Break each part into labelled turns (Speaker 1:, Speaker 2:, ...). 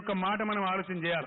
Speaker 1: ఒక్క మాట మనం ఆలోచన చేయాలి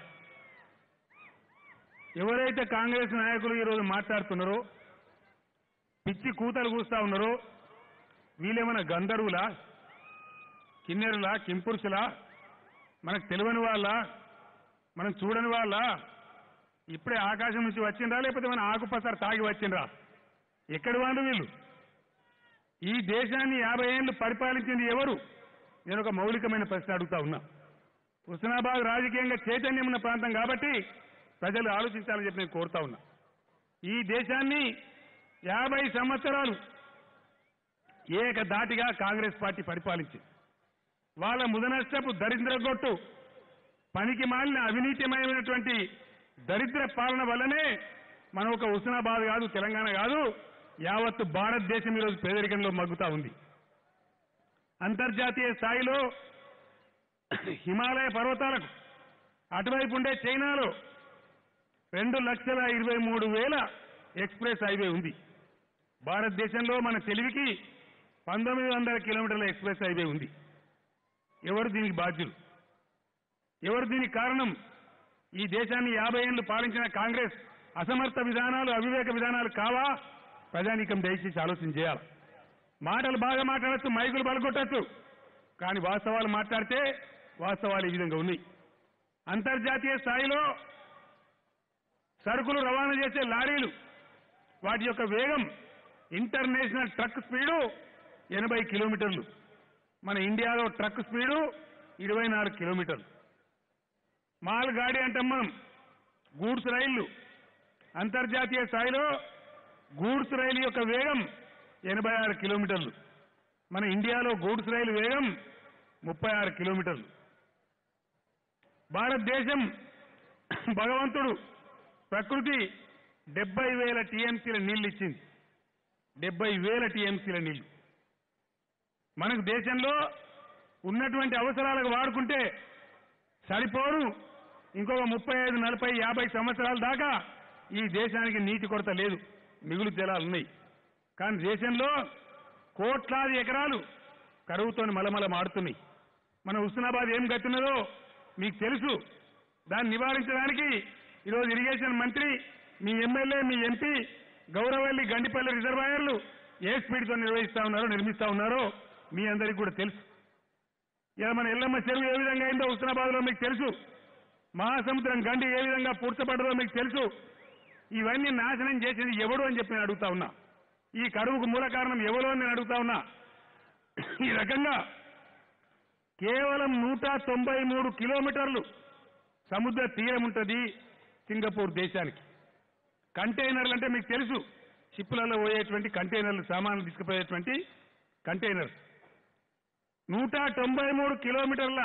Speaker 1: ఎవరైతే కాంగ్రెస్ నాయకులు ఈరోజు మాట్లాడుతున్నారో పిచ్చి కూతలు కూస్తా ఉన్నారో వీళ్ళేమైనా గంధర్వులా కిన్నెరులా కింపురుషులా మనకు తెలియని వాళ్ళ మనం చూడని వాళ్ళ ఇప్పుడే ఆకాశం నుంచి వచ్చిండ్రా లేకపోతే మన ఆకుపసరు తాగి వచ్చిండ్రా ఎక్కడి వాళ్ళు వీళ్ళు ఈ దేశాన్ని యాభై ఏళ్ళు పరిపాలించింది ఎవరు నేను ఒక మౌలికమైన ప్రశ్న అడుగుతా ఉన్నా హుస్నాబాద్ రాజకీయంగా చైతన్యం ఉన్న ప్రాంతం కాబట్టి ప్రజలు ఆలోచించాలని చెప్పి నేను కోరుతా ఉన్నా ఈ దేశాన్ని యాభై సంవత్సరాలు ఏకధాటిగా కాంగ్రెస్ పార్టీ పరిపాలించింది వాళ్ళ ముదనష్టపు దరిద్రగొట్టు పనికి మాలిన అవినీతిమయమైనటువంటి దరిద్ర పాలన వల్లనే మనం ఒక హుస్నాబాద్ కాదు తెలంగాణ కాదు యావత్తు భారతదేశం ఈరోజు పేదరికంలో మగ్గుతా ఉంది అంతర్జాతీయ స్థాయిలో హిమాలయ పర్వతాలకు అటువైపు ఉండే చైనాలో రెండు లక్షల ఇరవై మూడు వేల ఎక్స్ప్రెస్ హైవే ఉంది భారతదేశంలో మన తెలివికి పంతొమ్మిది వందల కిలోమీటర్ల ఎక్స్ప్రెస్ హైవే ఉంది ఎవరు దీనికి బాధ్యులు ఎవరు దీనికి కారణం ఈ దేశాన్ని యాభై ఏళ్లు పాలించిన కాంగ్రెస్ అసమర్థ విధానాలు అవివేక విధానాలు కావా ప్రజానీకం దయచేసి ఆలోచన చేయాలి మాటలు బాగా మాట్లాడచ్చు మైకులు బలగొట్టచ్చు కానీ వాస్తవాలు మాట్లాడితే వాస్తవాలు ఈ విధంగా ఉన్నాయి అంతర్జాతీయ స్థాయిలో సరుకులు రవాణా చేసే లారీలు వాటి యొక్క వేగం ఇంటర్నేషనల్ ట్రక్ స్పీడు ఎనభై కిలోమీటర్లు మన ఇండియాలో ట్రక్ స్పీడు ఇరవై నాలుగు కిలోమీటర్లు మాల్ గాడి అంటాం మనం గూడ్స్ రైళ్లు అంతర్జాతీయ స్థాయిలో గూడ్స్ రైలు యొక్క వేగం ఎనభై ఆరు కిలోమీటర్లు మన ఇండియాలో గూడ్స్ రైలు వేగం ముప్పై ఆరు కిలోమీటర్లు భారతదేశం భగవంతుడు ప్రకృతి డెబ్బై వేల టీఎంసీల నీళ్లు ఇచ్చింది డెబ్బై వేల టీఎంసీల నీళ్లు మనకు దేశంలో ఉన్నటువంటి అవసరాలకు వాడుకుంటే సరిపోరు ఇంకొక ముప్పై ఐదు నలభై యాభై సంవత్సరాల దాకా ఈ దేశానికి నీటి కొరత లేదు మిగులు జలాలు ఉన్నాయి కానీ దేశంలో కోట్లాది ఎకరాలు కరువుతో మలమల మాడుతున్నాయి మన హుస్నాబాద్ ఏం గతున్నదో మీకు తెలుసు దాన్ని నివారించడానికి ఈరోజు ఇరిగేషన్ మంత్రి మీ ఎమ్మెల్యే మీ ఎంపీ గౌరవల్లి గండిపల్లి రిజర్వాయర్లు ఏ స్పీడ్తో నిర్వహిస్తా ఉన్నారో నిర్మిస్తా ఉన్నారో మీ అందరికీ కూడా తెలుసు ఇలా మన ఎల్లమ్మ చెరువు ఏ విధంగా అయిందో హుస్నాబాద్ లో మీకు తెలుసు మహాసముద్రం గండి ఏ విధంగా పూడ్చబడ్డదో మీకు తెలుసు ఇవన్నీ నాశనం చేసేది ఎవడు అని చెప్పి నేను అడుగుతా ఉన్నా ఈ కరువుకు మూల కారణం ఎవరు అని నేను అడుగుతా ఉన్నా ఈ రకంగా కేవలం నూట తొంభై మూడు కిలోమీటర్లు సముద్ర తీరం ఉంటుంది సింగపూర్ దేశానికి కంటైనర్లు అంటే మీకు తెలుసు షిప్పులలో పోయేటువంటి కంటైనర్లు సామాన్లు తీసుకుపోయేటువంటి కంటైనర్ నూట తొంభై మూడు కిలోమీటర్ల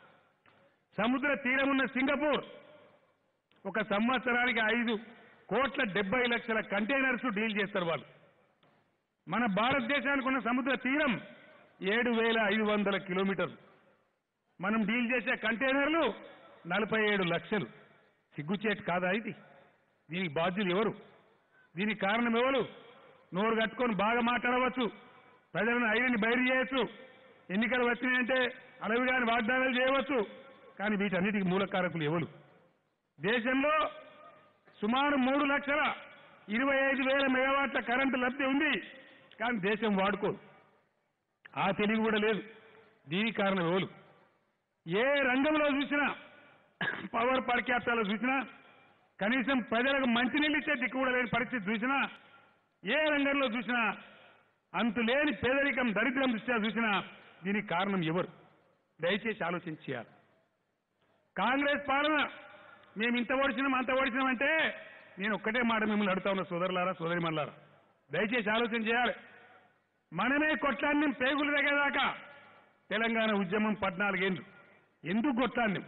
Speaker 1: సముద్ర తీరం ఉన్న సింగపూర్ ఒక సంవత్సరానికి ఐదు కోట్ల డెబ్బై లక్షల కంటైనర్స్ డీల్ చేస్తారు వాళ్ళు మన భారతదేశానికి ఉన్న సముద్ర తీరం ఏడు వేల ఐదు వందల కిలోమీటర్లు మనం డీల్ చేసే కంటైనర్లు నలభై ఏడు లక్షలు సిగ్గుచేటు కాదా ఇది దీనికి బాధ్యులు ఎవరు దీనికి కారణం ఎవరు నోరు కట్టుకొని బాగా మాట్లాడవచ్చు ప్రజలను ఐరని బయలు చేయొచ్చు ఎన్నికలు వచ్చినాయంటే అలవిగాని వాగ్దానాలు చేయవచ్చు కానీ వీటన్నిటికీ మూలకారకులు ఎవరు దేశంలో సుమారు మూడు లక్షల ఇరవై ఐదు వేల మెగావాట్ల కరెంటు లబ్ధి ఉంది కానీ దేశం వాడుకోదు ఆ తెలివి కూడా లేదు దీనికి కారణం ఎవరు ఏ రంగంలో చూసినా పవర్ పర్ క్యాపిటల్ చూసినా కనీసం ప్రజలకు మంచినీళ్ళు ఇచ్చే దిక్కు కూడా లేని పరిస్థితి చూసినా ఏ రంగంలో చూసినా అంతులేని పేదరికం దరిద్రం దృష్ట్యా చూసినా దీనికి కారణం ఎవరు దయచేసి ఆలోచించాలి కాంగ్రెస్ పాలన మేము ఇంత ఓడిచినాం అంత ఓడిచినాం అంటే నేను ఒక్కటే మాట మిమ్మల్ని అడుగుతా ఉన్నా సోదరులారా సోదరి మల్లారా దయచేసి ఆలోచన చేయాలి మనమే కొట్లాన్ని పేగులు దగ్గరదాకా తెలంగాణ ఉద్యమం పద్నాలుగేళ్ళు ఎందుకు కొట్లాడినాం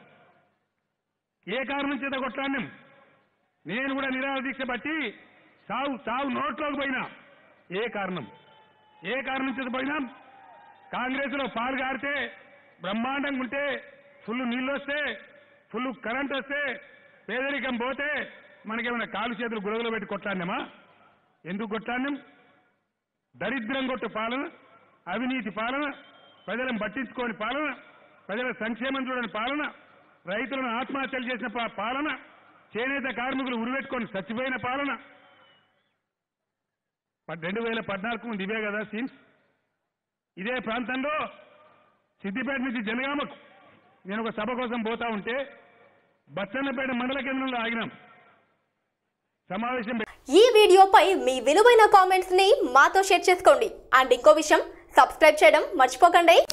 Speaker 1: ఏ కారణం చేత కొట్లాడినాం నేను కూడా నిరాహార దీక్ష బట్టి సావు సావు నోట్లోకి పోయినా ఏ కారణం ఏ కారణం చేత పోయినాం కాంగ్రెస్ లో పాలు గారితే బ్రహ్మాండంగా ఉంటే ఫుల్ నీళ్ళు వస్తే ఫుల్ కరెంట్ వస్తే పేదరికం పోతే మనకేమైనా కాలు చేతులు గురగలు పెట్టి కొట్లాడినామా ఎందుకు కొట్లాడినాం దరిద్రం కొట్టు పాలన అవినీతి పాలన ప్రజలను పట్టించుకోని పాలన ప్రజల సంక్షేమం చూడని పాలన రైతులను ఆత్మహత్యలు చేసిన పా- పాలన చేనేత కార్మికులు ఉరిపెట్టుకొని చచ్చిపోయిన పాలన ప- రెండు వేల పద్నాలుగు ముందు ఇవే కదా సీన్స్ ఇదే ప్రాంతంలో సిద్దిపేట నుంచి జనగామకు నేను ఒక సభ కోసం పోతా ఉంటే బచ్చన్నపేట మండల కేంద్రంలో ఆగినాం సమావేశం పె-
Speaker 2: ఈ వీడియోపై మీ విలువైన కామెంట్స్ ని మాతో షేర్ చేసుకోండి అండ్ ఇంకో విషయం సబ్స్క్రైబ్ చేయడం మర్చిపోకండి